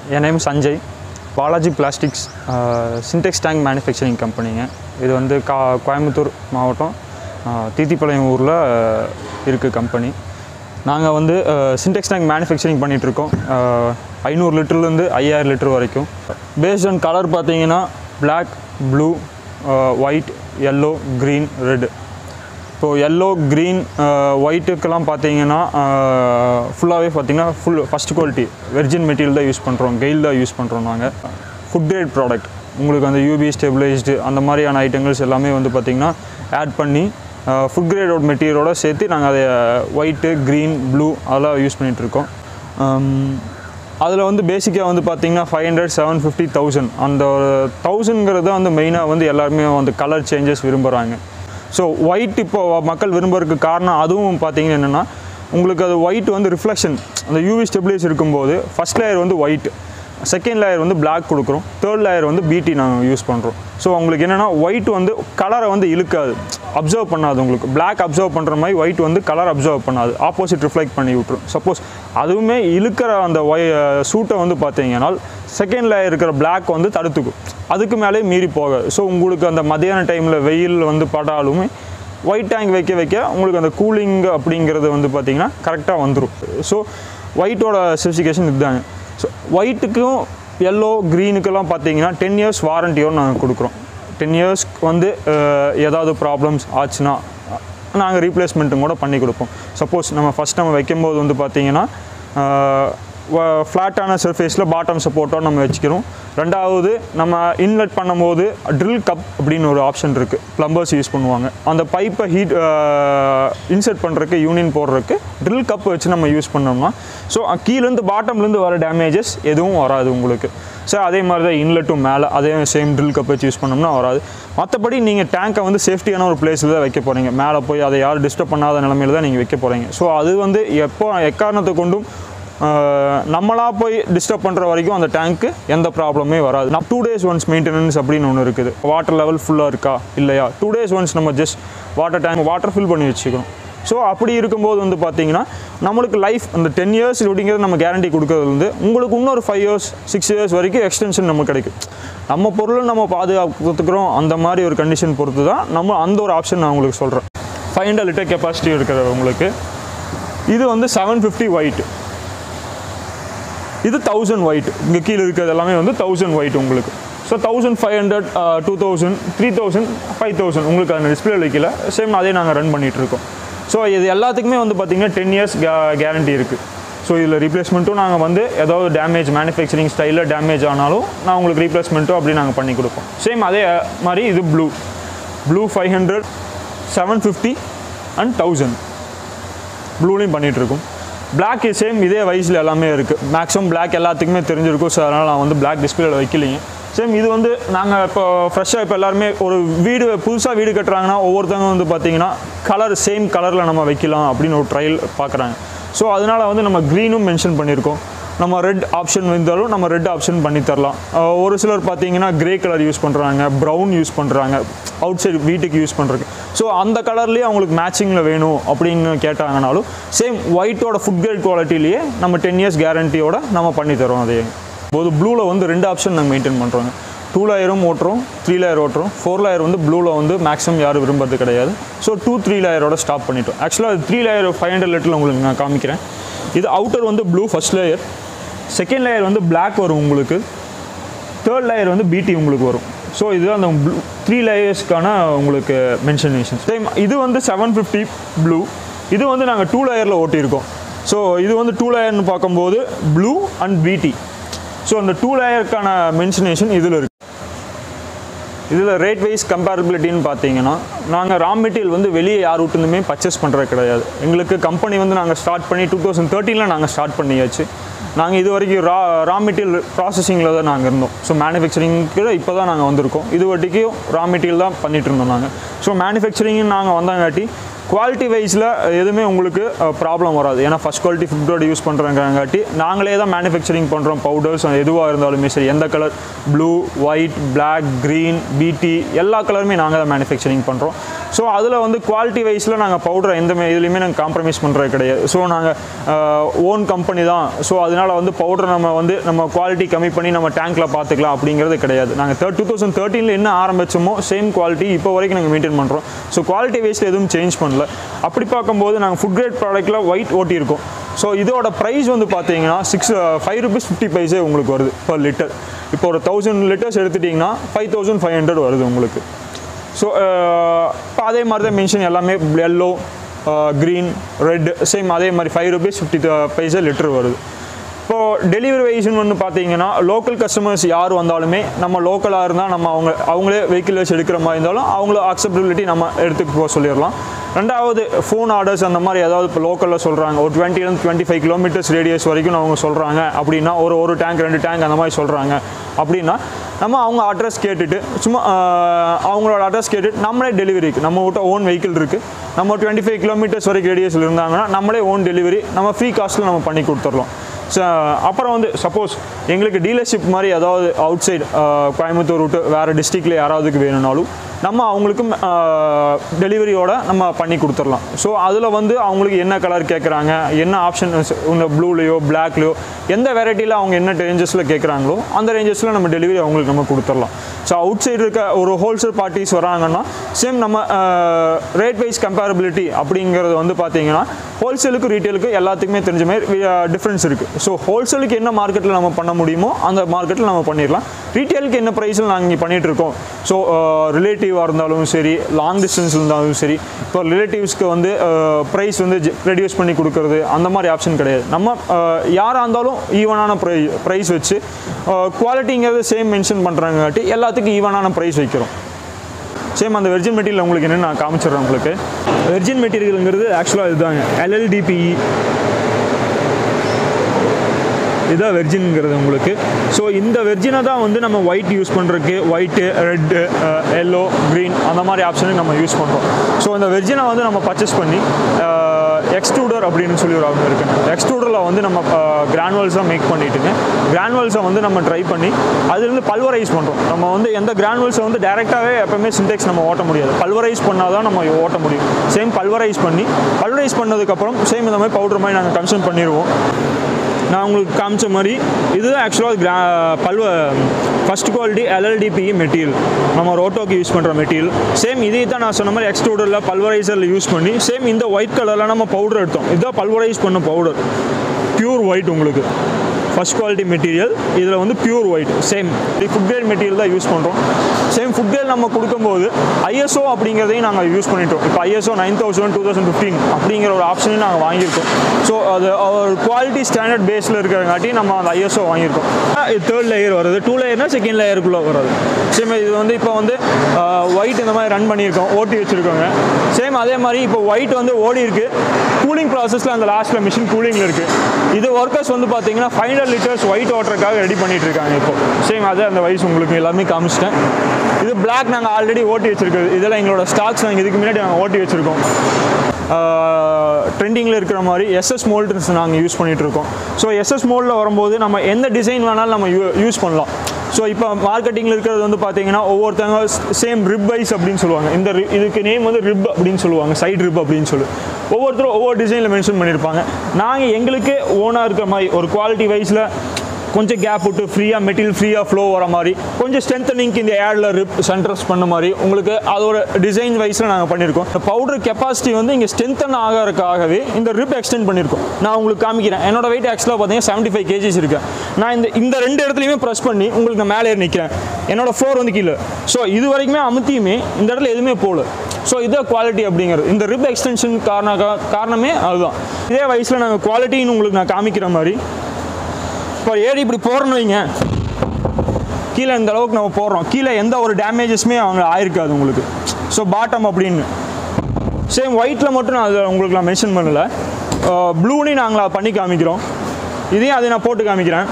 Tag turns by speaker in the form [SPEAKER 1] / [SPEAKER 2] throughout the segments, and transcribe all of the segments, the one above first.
[SPEAKER 1] என் name Sanjay Balaji plastics Sintex tank manufacturing கம்பெனிங்க இது வந்து கா கோயம்புத்தூர் மாவட்டம் ஆஹ், தீத்திப்பாளையம் ஊரில் இருக்குது கம்பெனி நாங்கள் வந்து சின்டெக்ஸ் டேங்க் மேனுஃபேக்சரிங் பண்ணிகிட்ருக்கோம் ஐநூறு லிட்டர்லேருந்து ஐயாயிரம் லிட்டர் வரைக்கும் பேஸ்ட் ஆன் கலர் பார்த்தீங்கன்னா black blue white yellow green red இப்போது எல்லோ க்ரீன் ஒயிட்டுக்கெல்லாம் பார்த்தீங்கன்னா ஃபுல்லாகவே பார்த்தீங்கன்னா full first quality virgin material தான் யூஸ் பண்ணுறோம் கெயில் தான் யூஸ் பண்ணுறோம் நாங்கள் ஃபுட் கிரேட் ப்ராடக்ட் உங்களுக்கு அந்த யூபி ஸ்டெபிளைஸ்டு அந்த மாதிரியான ஐட்டங்கள்ஸ் எல்லாமே வந்து பார்த்திங்கன்னா ஆட் பண்ணி ஃபுட் கிரேடோட மெட்டீரியலோட சேர்த்து நாங்கள் அதை ஒயிட்டு க்ரீன் ப்ளூ அதெல்லாம் யூஸ் பண்ணிகிட்ருக்கோம் அதில் வந்து பேசிக்காக வந்து பார்த்தீங்கன்னா five hundred seven fifty thousand அந்த தௌசண்ட்ங்கிறது வந்து மெயினாக வந்து எல்லாருமே வந்து கலர் சேஞ்சஸ் விரும்புகிறாங்க ஸோ ஒயிட் இப்போ மக்கள் விரும்புறதுக்கு காரணம் அதுவும் பார்த்தீங்கன்னா என்னென்னா உங்களுக்கு அது ஒயிட் வந்து ரிஃப்ளெக்ஷன் அந்த யூவி ஸ்டெபிலைஸ் இருக்கும்போது ஃபஸ்ட் லேயர் வந்து ஒயிட் செகண்ட் லேயர் வந்து Black கொடுக்குறோம் தேர்ட் லேயர் வந்து பிடி நாங்கள் யூஸ் பண்ணுறோம் ஸோ உங்களுக்கு என்னென்னா ஒயிட் வந்து கலரை வந்து இழுக்காது அப்சர்வ் பண்ணாது உங்களுக்கு Black அப்சர்வ் பண்ணுற மாதிரி ஒயிட் வந்து கலர் அப்சர்வ் பண்ணாது ஆப்போசிட் ரிஃப்ளெக்ட் பண்ணி விட்ரும் சப்போஸ் அதுவுமே இழுக்கிற அந்த ஒய் சூட்டை வந்து பார்த்தீங்கன்னா செகண்ட் லேயர் இருக்கிற Black வந்து தடுத்துக்கும் அதுக்கு மேலே மீறி போகாது ஸோ உங்களுக்கு அந்த மதியான டைமில் வெயில் வந்து படாலுமே ஒயிட் டேங்க் வைக்க வைக்க உங்களுக்கு அந்த கூலிங் அப்படிங்கிறது வந்து பார்த்தீங்கன்னா கரெக்டாக வந்துடும் ஸோ ஒயிட்டோட ஸ்பெசிஃபிகேஷன் இதுதாங்க ஸோ ஒயிட்டுக்கும் எல்லோ க்ரீனுக்கெல்லாம் பார்த்தீங்கன்னா டென் இயர்ஸ் வாரண்டியோடு நாங்கள் கொடுக்குறோம் டென் இயர்ஸ்க்கு வந்து அஹ், ஏதாவது ப்ராப்ளம்ஸ் ஆச்சுன்னா நாங்கள் ரீப்ளேஸ்மெண்ட்டும் கூட பண்ணி கொடுப்போம் சப்போஸ் நம்ம ஃபஸ்ட் நம்ம வைக்கும்போது வந்து பார்த்தீங்கன்னா ஃப்ளாட்டான சர்ஃபேஸில் பாட்டம் சப்போர்ட்டோட நம்ம வச்சுக்கிறோம் ரெண்டாவது நம்ம இன்லெட் பண்ணும்போது ட்ரில் கப் அப்படின்னு ஒரு ஆப்ஷன் இருக்குது ப்ளம்பர்ஸ் யூஸ் பண்ணுவாங்க அந்த பைப்பை ஹீட் இன்சர்ட் பண்ணுறதுக்கு யூனியன் போடுறதுக்கு ட்ரில் கப் வச்சு நம்ம யூஸ் பண்ணோம்னா ஸோ கீழேருந்து பாட்டம்லேருந்து வர டேமேஜஸ் எதுவும் வராது உங்களுக்கு ஸோ அதே மாதிரி தான் இன்லெட்டும் மேலே அதே சேம் ட்ரில் கப் வச்சு யூஸ் பண்ணோம்னா வராது மற்றபடி நீங்கள் டேங்கை வந்து சேஃப்டியான ஒரு பிளேஸில் தான் வைக்க போகிறீங்க மேலே போய் அதை யாரும் டிஸ்டர்ப் பண்ணாத நிலமையில தான் நீங்கள் வைக்க போகிறீங்க ஸோ அது வந்து எப்போ எக்காரணத்தை கொண்டும் ஆஹ், நம்மளா போய் டிஸ்டர்ப் பண்ணுற வரைக்கும் அந்த டேங்க்கு எந்த ப்ராப்ளமே வராது நான் டூ டேஸ் ஒன்ஸ் மெயின்டெனன்ஸ் அப்படின்னு ஒன்று இருக்குது வாட்டர் லெவல் ஃபுல்லாக இருக்கா இல்லையா டூ டேஸ் ஒன்ஸ் நம்ம just water tank water fill பண்ணி வச்சுக்கணும் ஸோ அப்படி இருக்கும்போது வந்து பார்த்தீங்கன்னா நம்மளுக்கு லைஃப் அந்த டென் இயர்ஸ் அப்படிங்கிறது நம்ம கேரண்டி கொடுக்கறது வந்து உங்களுக்கு இன்னொரு ஃபைவ் இயர்ஸ் சிக்ஸ் இயர்ஸ் வரைக்கும் எக்ஸ்டென்ஷன் நமக்கு கிடைக்கும் நம்ம பொருளை நம்ம பாதுகாத்துக்கிறோம் அந்த மாதிரி ஒரு கண்டிஷன் பொறுத்து தான் நம்ம அந்த ஒரு ஆப்ஷன் நான் உங்களுக்கு சொல்கிறேன் ஃபைவ் ஹண்ட்ரட் லிட்டர் கெப்பாசிட்டி இருக்கிற உங்களுக்கு இது வந்து செவன் ஃபிஃப்டி ஒயிட் இது தௌசண்ட் ஒயிட் இங்கே கீழே இருக்கிறது எல்லாமே வந்து தௌசண்ட் ஒயிட் உங்களுக்கு so thousand five hundred two thousand three thousand five thousand உங்களுக்கு அந்த டிஸ்பிளே வைக்கல சேம் அதே நாங்கள் ரன் பண்ணிகிட்டு இருக்கோம் ஸோ இது எல்லாத்துக்குமே வந்து பார்த்திங்கன்னா டென் இயர்ஸ் கேரண்டி இருக்குது ஸோ இதில் ரீப்ளேஸ்மெண்ட்டும் நாங்கள் வந்து ஏதாவது டேமேஜ் மேனுஃபேக்சரிங் ஸ்டைலில் டேமேஜ் ஆனாலும் நான் உங்களுக்கு ரீப்ளேஸ்மெண்ட்டும் அப்படி நாங்கள் பண்ணி கொடுப்போம் சேம் அதே மாதிரி இது blue blue five hundred seven fifty and thousand ப்ளூலையும் பண்ணிகிட்ருக்கோம் Black சேம் இதே வயசில் எல்லாமே இருக்குது மேக்ஸிமம் Black எல்லாத்துக்குமே தெரிஞ்சிருக்கும் ஸோ அதனால் நான் வந்து Black டிஸ்பிளேல வைக்கலைங்க சேம் இது வந்து நாங்கள் இப்போ ஃப்ரெஷ்ஷாக இப்போ எல்லாருமே ஒரு வீடு புதுசாக வீடு கட்டுறாங்கன்னா ஒவ்வொருத்தவங்க வந்து பார்த்தீங்கன்னா கலர் சேம் கலரில் நம்ம வைக்கலாம் அப்படின்னு ஒரு ட்ரையல் பார்க்குறாங்க ஸோ அதனால் வந்து நம்ம க்ரீனும் மென்ஷன் பண்ணியிருக்கோம் நம்ம ரெட் ஆப்ஷன் இருந்தாலும் நம்ம ரெட் ஆப்ஷன் பண்ணி தரலாம் அஹ் ஒரு சிலர் பார்த்தீங்கன்னா கிரே கலர் யூஸ் பண்ணுறாங்க ப்ரௌன் யூஸ் பண்ணுறாங்க அவுட் சைடு வீட்டுக்கு யூஸ் பண்ணுறதுக்கு ஸோ அந்த கலர்லேயே அவங்களுக்கு மேட்சிங்கில் வேணும் அப்படின்னு கேட்டாங்கனாலும் சேம் ஒயிட்டோட ஃபுட் கிரேட் குவாலிட்டிலேயே நம்ம டென் இயர்ஸ் கேரண்டியோட நம்ம பண்ணி தரோம் அதே போது ப்ளூவில் வந்து ரெண்டு ஆப்ஷன் நாங்கள் மெயின்டைன் பண்ணுறோங்க டூ லேயரும் ஓட்டுறோம் த்ரீ லேயர் ஓட்டுறோம் ஃபோர் லேயர் வந்து ப்ளூவில் வந்து மேக்ஸிமம் யாரும் விரும்புறது கிடையாது ஸோ டூ த்ரீ லேயரோட ஸ்டாப் பண்ணிட்டோம் ஆக்சுவலாக அது த்ரீ லேயர் ஃபைவ் ஹண்ட்ரட் லிட்டரில் உங்களுக்கு நான் காமிக்கிறேன் இது அவுட்டர் வந்து blue first layer second layer வந்து Black வரும் உங்களுக்கு தேர்ட் லேயர் வந்து பிடி உங்களுக்கு வரும் ஸோ இது அந்த ப்ளூ த்ரீ லேயர்ஸ்க்கான உங்களுக்கு மென்ஷனேஷன் சேம் இது வந்து செவன் ஃபிஃப்டி ப்ளூ இது வந்து நாங்கள் டூ லேயரில் ஓட்டியிருக்கோம் ஸோ இது வந்து டூ லேயர்னு பார்க்கும்போது ப்ளூ அண்ட் பிடி ஸோ அந்த டூ லேயருக்கான மென்ஷனேஷன் இதில் இருக்குது இதில் ரேட் வைஸ் கம்பேரபிலிட்டின்னு பார்த்தீங்கன்னா நாங்கள் ரா மெட்டீரியல் வந்து வெளியே யார் விட்டுருந்துமே பர்ச்சேஸ் பண்ணுறது கிடையாது எங்களுக்கு கம்பெனி வந்து நாங்கள் ஸ்டார்ட் பண்ணி டூ தௌசண்ட் தேர்ட்டீனில் நாங்கள் ஸ்டார்ட் பண்ணியாச்சு நாங்கள் இது வரைக்கும் ரா ரா மெட்டீரியல் ப்ராசஸிங்கில் தான் நாங்கள் இருந்தோம் ஸோ மேனுஃபேக்சரிங்க்கு இப்போ தான் நாங்கள் வந்திருக்கோம் இது வரைக்கும் ரா மெட்டீரியல் தான் பண்ணிட்டு இருந்தோம் நாங்கள் ஸோ மேனுஃபேக்சரிங் நாங்கள் வந்தாங்காட்டி குவாலிட்டி வைஸில் எதுவுமே உங்களுக்கு ப்ராப்ளம் வராது ஏன்னா first quality food grade use பண்ணுறங்காட்டி நாங்களே தான் மேனுஃபேக்சரிங் பண்ணுறோம் பவுடர்ஸ் எதுவாக இருந்தாலுமே சரி எந்த colour blue white black green பிடி எல்லா கலருமே நாங்கள் தான் மேனுஃபேக்சரிங் பண்ணுறோம் ஸோ அதில் வந்து குவாலிட்டி வைஸில் நாங்கள் பவுடர் எந்த மே- இதுலையுமே நாங்கள் காம்ப்ரமைஸ் பண்ணுறது கிடையாது ஸோ நாங்கள் ஓன் கம்பெனி தான் ஸோ அதனால் வந்து பவுடர் நம்ம வந்து நம்ம குவாலிட்டி கம்மி பண்ணி நம்ம டேங்க்கில் பார்த்துக்கலாம் அப்படிங்கிறது கிடையாது நாங்கள் தேர்ட் டூ தௌசண்ட் தேர்ட்டீனில் என்ன ஆரம்பிச்சோமோ சேம் குவாலிட்டி இப்போ வரைக்கும் நாங்கள் மெயின்டைன் பண்ணுறோம் ஸோ குவாலிட்டி வைஸில் எதுவும் சேஞ்ச் பண்ணல அப்படி பார்க்கும்போது நாங்கள் ஃபுட் கிரேட் ப்ராடக்ட்டில் ஒயிட் ஓட்டியிருக்கோம் ஸோ இதோட ப்ரைஸ் வந்து பார்த்தீங்கன்னா six five rupees fifty paise உங்களுக்கு வருது பர் லிட்டர் இப்போ ஒரு தௌசண்ட் லிட்டர்ஸ் எடுத்துட்டிங்கன்னா ஃபைவ் தௌசண்ட் ஃபைவ் ஹண்ட்ரட் வருது உங்களுக்கு ஸோ இப்போ அதே மாதிரி தான் மென்ஷன் எல்லாமே எல்லோ க்ரீன் ரெட் சேம் அதே மாதிரி five rupees fifty paisa litre வருது இப்போது டெலிவரி வைஸ்னு ஒன்று பார்த்தீங்கன்னா லோக்கல் கஸ்டமர்ஸ் யார் வந்தாலுமே நம்ம லோக்கலாக இருந்தால் நம்ம அவங்க அவங்களே வெஹிக்கிள் வச்சு எடுக்கிற மாதிரி இருந்தாலும் அவங்கள அக்செப்டபிலிட்டி நம்ம எடுத்துக்கு போக சொல்லிடலாம் ரெண்டாவது ஃபோன் ஆர்டர்ஸ் அந்த மாதிரி ஏதாவது இப்போ லோக்கலில் சொல்கிறாங்க ஒரு டுவெண்ட்டிலேருந்து டுவெண்ட்டி ஃபைவ் கிலோமீட்டர்ஸ் ரேடியஸ் வரைக்கும் அவங்க சொல்கிறாங்க அப்படின்னா ஒரு ஒரு டேங்க் ரெண்டு டேங்க் அந்த மாதிரி சொல்கிறாங்க அப்படின்னா நம்ம அவங்க அட்ரஸ் கேட்டுட்டு சும்மா ஆஹ், அவங்களோட அட்ரஸ் கேட்டுட்டு நம்மளே டெலிவரிக்கு நம்ம கிட்ட ஓன் வெஹிக்கிள் இருக்குது நம்ம டுவெண்ட்டி ஃபைவ் கிலோமீட்டர்ஸ் வரைக்கும் ரேடியஸில் இருந்தாங்கன்னா நம்மளே ஓன் டெலிவரி நம்ம ஃப்ரீ காஸ்ட்டில் நம்ம பண்ணி கொடுத்துடலாம் ஸோ அப்புறம் வந்து சப்போஸ் எங்களுக்கு டீலர்ஷிப் மாதிரி ஏதாவது அவுட் சைடு கோயம்புத்தூர் விட்டு வேறு டிஸ்ட்ரிக்டில் யாராவதுக்கு வேணும்னாலும் நம்ம அவங்களுக்கும் டெலிவரியோட நம்ம பண்ணி கொடுத்துடலாம் ஸோ அதில் வந்து அவங்களுக்கு என்ன கலர் கேட்குறாங்க என்ன ஆப்ஷன் இந்த ப்ளூலேயோ பிளாக்லேயோ எந்த வெரைட்டியில் அவங்க என்ன ரேஞ்சஸில் கேட்குறாங்களோ அந்த ரேஞ்சஸில் நம்ம டெலிவரி அவங்களுக்கு நம்ம கொடுத்துடலாம் ஸோ அவுட் சைடு இருக்க ஒரு ஹோல்சேல் பார்ட்டிஸ் வராங்கன்னா சேம் நம்ம ரேட் வைஸ் கம்பேரபிலிட்டி அப்படிங்கிறது வந்து பார்த்தீங்கன்னா ஹோல்சேலுக்கு ரீட்டெயிலுக்கு எல்லாத்துக்குமே தெரிஞ்ச மாதிரி டிஃப்ரென்ஸ் இருக்குது ஸோ ஹோல்சேலுக்கு என்ன மார்க்கெட்டில் நம்ம பண்ண முடியுமோ அந்த மார்க்கெட்டில் நம்ம பண்ணிடலாம் ரீட்டெயிலுக்கு என்ன ப்ரைஸில் நாங்கள் இங்கே பண்ணிகிட்டு இருக்கோம் ஸோ ரிலேட்டிவாக இருந்தாலும் சரி லாங் டிஸ்டன்ஸ் இருந்தாலும் சரி இப்போ ரிலேட்டிவ்ஸ்க்கு வந்து ப்ரைஸ் வந்து ரெடியூஸ் பண்ணி கொடுக்கறது அந்த மாதிரி ஆப்ஷன் கிடையாது நம்ம அஹ், யாராக இருந்தாலும் ஈவனான ப்ரை ப்ரைஸ் வச்சு குவாலிட்டிங்கிறது சேம் மென்ஷன் பண்ணுறாங்காட்டி எல்லாத்துக்கும் ஈவனான ப்ரைஸ் வைக்கிறோம் சேம் அந்த வெர்ஜின் மெட்டீரியல் உங்களுக்கு என்னன்னு நான் காமிச்சிடுறேன் உங்களுக்கு வெர்ஜின் மெட்டீரியலுங்கிறது ஆக்சுவலாக இதுதாங்க எல்எல்டிபிஇ இதுதான் வெர்ஜின்ங்கிறது உங்களுக்கு ஸோ இந்த வெர்ஜினை தான் வந்து நம்ம ஒயிட் யூஸ் பண்ணுறதுக்கு ஒயிட்டு ரெட்டு எல்லோ க்ரீன் அந்த மாதிரி ஆப்ஷனுக்கு நம்ம யூஸ் பண்ணுறோம் ஸோ இந்த வெர்ஜினை வந்து நம்ம பர்ச்சேஸ் பண்ணி எக்ஸ்ட்ரூடர் அப்படின்னு சொல்லி ஒரு ஆப்ஷன் இருக்குது எக்ஸ்ட்ரூடரில் வந்து நம்ம கிரானுவல்ஸாக மேக் பண்ணிட்டுங்க கிரானுவல்ஸை வந்து நம்ம ட்ரை பண்ணி அதுலேருந்து பல்வரைஸ் பண்ணுறோம் நம்ம வந்து எந்த கிரானுவல்ஸை வந்து டேரெக்டாகவே எப்பவுமே சின்டெக்ஸ் நம்ம ஓட்ட முடியாது பல்வரைஸ் பண்ணால் தான் நம்ம ஓட்ட முடியும் சேம் பல்வரைஸ் பண்ணி பல்வரைஸ் பண்ணதுக்கப்புறம் சேம் இந்த மாதிரி பவுடர் மாதிரி நாங்கள் கன்சூம் பண்ணிடுவோம் நான் உங்களுக்கு காமிச்ச மாதிரி இதுதான் ஆக்சுவலாக கிரா பல்வ ஃபஸ்ட் குவாலிட்டி எல்எல்டிபிஇ மெட்டீரியல் நம்ம ரோட்டோக்கு யூஸ் பண்ணுற மெட்டீரியல் சேம் இதே தான் நான் சொன்ன மாதிரி எக்ஸ்ட்ரூடரில் பல்வரைசரில் யூஸ் பண்ணி சேம் இந்த ஒயிட் கலரில் நம்ம பவுடர் எடுத்தோம் இதுதான் பல்வரைஸ் பண்ண பவுடர் பியூர் ஒயிட் உங்களுக்கு ஃபஸ்ட் குவாலிட்டி மெட்டீரியல் இதில் வந்து pure white same food grade material தான் யூஸ் பண்ணுறோம் சேம் ஃபுட் கிரேட் நம்ம கொடுக்கும்போது ஐஎஸ்ஓ அப்படிங்கிறதையும் நாங்கள் யூஸ் பண்ணிட்டோம் இப்போ ISO nine thousand two thousand fifteen அப்படிங்கிற ஒரு ஆப்ஷனையும் நாங்கள் வாங்கியிருக்கோம் ஸோ அது ஒரு குவாலிட்டி ஸ்டாண்டர்ட் பேஸில் இருக்கிறங்காட்டி நம்ம அந்த ஐஎஸ்ஓ வாங்கியிருக்கோம் இது தேர்ட் லேயர் வருது டூ லேயர்னா செகண்ட் லேயருக்குள்ளே வருது சேம் இது வந்து இப்போ வந்து ஒயிட் இந்த மாதிரி ரன் பண்ணியிருக்கோம் ஓட்டி வச்சுருக்கோங்க சேம் அதே மாதிரி இப்போ ஒயிட் வந்து ஓடி இருக்கு கூலிங் ப்ராசஸில் அந்த லாஸ்ட்டில் மிஷின் கூலிங்கில் இருக்குது இது ஒர்க்கர்ஸ் வந்து பார்த்தீங்கன்னா ஃபைவ் ஹண்ட்ரட் லிட்டர்ஸ் ஒயிட் வாட்டருக்காக ரெடி பண்ணிட்டு இருக்காங்க இப்போ சேம் அதே அந்த வயசு உங்களுக்கு எல்லாமே காமிச்சிட்டேன் இது பிளாக் நாங்கள் ஆல்ரெடி ஓட்டி வச்சிருக்கிறது இதெல்லாம் எங்களோட ஸ்டாக்ஸ் நாங்கள் இதுக்கு முன்னாடி நாங்கள் ஓட்டி வச்சுருக்கோம் ட்ரெண்டிங்கில் இருக்கிற மாதிரி எஸ்எஸ் மோல்ட்ஸ் நாங்கள் யூஸ் பண்ணிட்டு இருக்கோம் ஸோ எஸ்எஸ் மோல்டில் வரும்போது நம்ம எந்த டிசைன் வேணாலும் நம்ம யூ யூஸ் பண்ணலாம் ஸோ இப்போ மார்க்கெட்டிங்கில் இருக்கிறது வந்து பார்த்தீங்கன்னா ஒவ்வொருத்தவங்க சேம் ரிப் வைஸ் அப்படின்னு சொல்லுவாங்க இந்த ri- இதுக்கு நேம் வந்து ரிப் அப்படின்னு சொல்லுவாங்க சைடு ரிப் அப்படின்னு சொல்லி ஒவ்வொருத்தரும் ஒவ்வொரு டிசைனில் மென்ஷன் பண்ணியிருப்பாங்க நாங்கள் எங்களுக்கு ஓனாக இருக்கிற மாதிரி ஒரு குவாலிட்டி வைஸில் கொஞ்சம் கேப் விட்டு ஃப்ரீயாக மெட்டீரியல் ஃப்ரீயாக ஃப்ளோ வர மாதிரி கொஞ்சம் ஸ்ட்ரென்த்தனிங்க்கு இந்த ஏடில் ரிப் சென்டர்ஸ் பண்ண மாதிரி உங்களுக்கு அதோட டிசைன் வைஸில் நாங்கள் பண்ணியிருக்கோம் இந்த பவுடர் கெப்பாசிட்டி வந்து இங்கே ஸ்ட்ரென்த்தன் ஆகிறதுக்காகவே இந்த ரிப் எக்ஸ்டெண்ட் பண்ணியிருக்கோம் நான் உங்களுக்கு காமிக்கிறேன் என்னோட வெயிட் ஆக்சுவலாக பார்த்தீங்கன்னா செவன்ட்டி ஃபைவ் கேஜிஸ் இருக்கேன் நான் இந்த இந்த ரெண்டு இடத்துலையுமே ப்ரெஸ் பண்ணி உங்களுக்கு நான் மேலே ஏறி நிற்கிறேன் என்னோட ஃப்ளோர் வந்து கீழே ஸோ இது வரைக்குமே அமுத்தியுமே இந்த இடத்துல எதுவுமே போகல ஸோ இதுதான் குவாலிட்டி அப்படிங்கிறது இந்த ரிப் எக்ஸ்டென்ஷன் காரண காரணமே அதுதான் இதே வயசில் நாங்கள் குவாலிட்டின்னு உங்களுக்கு நான் காமிக்கிற மாதிரி இப்போ ஏறி இப்படி போகிறோன்னு வைங்க கீழே இந்த அளவுக்கு நம்ம போடுறோம் கீழே எந்த ஒரு டேமேஜஸுமே அவங்க ஆயிருக்காது உங்களுக்கு ஸோ பாட்டம் அப்படின்னு சேம் ஒயிட்டில் மட்டும் நான் அதை உங்களுக்கு நான் மென்ஷன் பண்ணலை ப்ளூலையும் நாங்கள் அதை பண்ணி காமிக்கிறோம் இதையும் அதை நான் போட்டு காமிக்கிறேன்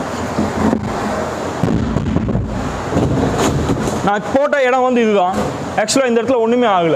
[SPEAKER 1] நான் போட்ட இடம் வந்து இதுதான் ஆக்சுவலாக இந்த இடத்துல ஒன்றுமே ஆகலை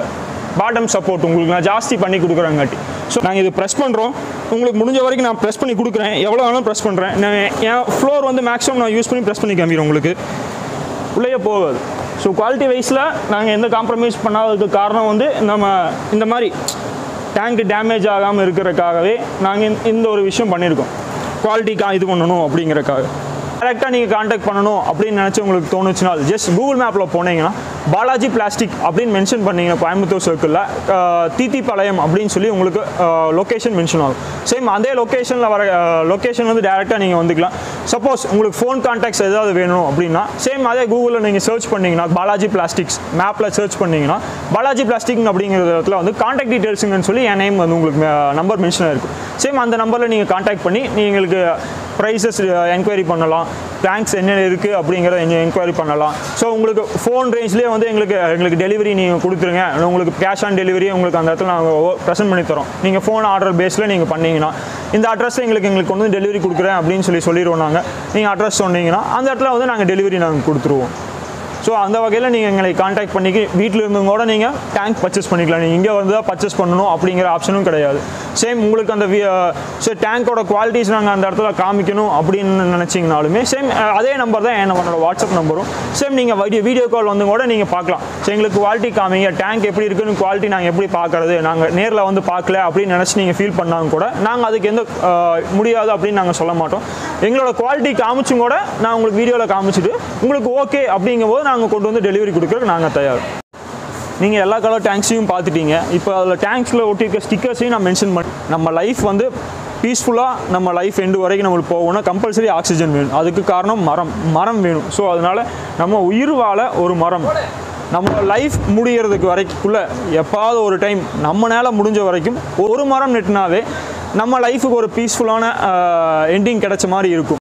[SPEAKER 1] பாட்டம் சப்போர்ட் உங்களுக்கு நான் ஜாஸ்தி பண்ணி கொடுக்குறேங்காட்டி ஸோ நாங்கள் இது ப்ரெஸ் பண்ணுறோம் உங்களுக்கு முடிஞ்ச வரைக்கும் நான் ப்ரெஸ் பண்ணி கொடுக்குறேன் எவ்வளோ வேணாலும் ப்ரெஸ் பண்ணுறேன் நான் என் ஃப்ளோர் வந்து மேக்ஸிமம் நான் யூஸ் பண்ணி ப்ரெஸ் பண்ணி காமிக்கிறேன் உங்களுக்கு உள்ளேயே போகாது ஸோ குவாலிட்டி வைஸில் நாங்கள் எந்த காம்ப்ரமைஸ் பண்ணாததுக்கு காரணம் வந்து நம்ம இந்த மாதிரி டேங்க் டேமேஜ் ஆகாமல் இருக்கிறதுக்காகவே நாங்கள் இந்த ஒரு விஷயம் பண்ணியிருக்கோம் குவாலிட்டிக்கா இது பண்ணணும் அப்படிங்கிறக்காக டேரெக்டாக நீங்கள் காண்டாக்ட் பண்ணணும் அப்படின்னு நினச்சி உங்களுக்கு தோணுச்சுன்னா ஜஸ்ட் கூகுள் மேப்பில் போனீங்கன்னா பாலாஜி பிளாஸ்டிக் அப்படின்னு மென்ஷன் பண்ணீங்கன்னா கோயம்புத்தூர் சர்க்கிளில் தீத்திப்பாளையம் அப்படின்னு சொல்லி உங்களுக்கு லொக்கேஷன் மென்ஷன் ஆகும் சேம் அதே லொக்கேஷனில் வர லொக்கேஷன் வந்து டேரெக்டாக நீங்கள் வந்துக்கலாம் சப்போஸ் உங்களுக்கு ஃபோன் கான்டாக்ட்ஸ் ஏதாவது வேணும் அப்படின்னா சேம் அதே கூகுளில் நீங்கள் சர்ச் பண்ணீங்கன்னா பாலாஜி பிளாஸ்டிக்ஸ் மேப்பில் சர்ச் பண்ணீங்கன்னா பாலாஜி பிளாஸ்டிக் அப்படிங்கிற இடத்துல வந்து கான்டாக்ட் டீட்டெயில்ஸுங்கன்னு சொல்லி என் நேம் வந்து உங்களுக்கு நம்பர் மென்ஷன் ஆயிருக்கும் சேம் அந்த நம்பரில் நீங்கள் கான்டாக்ட் பண்ணி நீங்களுக்கு ப்ரைஸஸ் என்கொயரி பண்ணலாம் டேங்க்ஸ் என்னென்ன இருக்குது அப்படிங்கிறத என்கொயரி பண்ணலாம் ஸோ உங்களுக்கு ஃபோன் ரேஞ்ச்லேயே வந்து எங்களுக்கு எங்களுக்கு டெலிவரி நீங்கள் கொடுத்துருங்க உங்களுக்கு கேஷ் ஆன் டெலிவரி உங்களுக்கு அந்த இடத்துல நாங்கள் ப்ரெசென்ட் பண்ணி தரோம் நீங்கள் ஃபோன் ஆர்டர் பேஸில் நீங்கள் பண்ணீங்கன்னா இந்த அட்ரஸ் எங்களுக்கு எங்களுக்கு கொண்டு வந்து டெலிவரி கொடுக்குறேன் அப்படின்னு சொல்லி சொல்லிடுவோம் நாங்கள் நீங்கள் அட்ரஸ் சொன்னீங்கன்னா அந்த இடத்துல வந்து நாங்கள் டெலிவரி நாங்கள் கொடுத்துருவோம் ஸோ அந்த வகையில் நீங்கள் எங்களை காண்டாக்ட் பண்ணிக்கி வீட்டில் இருந்தும் கூட நீங்கள் டேங்க் பர்ச்சேஸ் பண்ணிக்கலாம் நீங்கள் இங்கே வந்து தான் பர்ச்சேஸ் பண்ணணும் அப்படிங்கிற ஆப்ஷனும் கிடையாது சேம் உங்களுக்கு அந்த ஸோ டேங்கோட குவாலிட்டிஸ் நாங்கள் அந்த இடத்துல காமிக்கணும் அப்படின்னு நினச்சிங்கனாலுமே சேம் அதே நம்பர் தான் என்னோட வாட்ஸ்அப் நம்பரும் சேம் நீங்கள் வீடியோ வீடியோ கால் வந்து கூட நீங்கள் பார்க்கலாம் ஸோ எங்களுக்கு குவாலிட்டி காமிங்க டேங்க் எப்படி இருக்குன்னு குவாலிட்டி நாங்கள் எப்படி பார்க்கறது நாங்கள் நேரில் வந்து பார்க்கல அப்படின்னு நினச்சி நீங்கள் ஃபீல் பண்ணாங்க கூட நாங்கள் அதுக்கு எந்த அஹ், முடியாது அப்படின்னு நாங்கள் சொல்ல மாட்டோம் எங்களோட குவாலிட்டி காமிச்சும் கூட நான் உங்களுக்கு வீடியோவில் காமிச்சிட்டு உங்களுக்கு ஓகே அப்படிங்கும்போது நாங்கள் கொண்டு வந்து டெலிவரி கொடுக்குறதுக்கு நாங்கள் தயார் நீங்கள் எல்லா கலர் டேங்க்ஸையும் பார்த்துட்டீங்க இப்போ அதில் டேங்க்ஸில் ஒட்டியிருக்க ஸ்டிக்கர்ஸையும் நான் மென்ஷன் பண்ணி நம்ம லைஃப் வந்து பீஸ்ஃபுல்லாக நம்ம லைஃப் எண்டு வரைக்கும் நம்மளுக்கு போகணும்னா கம்பல்சரி ஆக்சிஜன் வேணும் அதுக்கு காரணம் மரம் மரம் வேணும் ஸோ அதனால் நம்ம உயிர் வாழ ஒரு மரம் நம்ம லைஃப் முடியறதுக்கு வரைக்குள்ள எப்பாவது ஒரு டைம் நம்மளால முடிஞ்ச வரைக்கும் ஒரு மரம் நெட்டினாவே நம்ம லைஃபுக்கு ஒரு பீஸ்ஃபுல்லான எண்டிங் கிடைச்ச மாதிரி இருக்கும்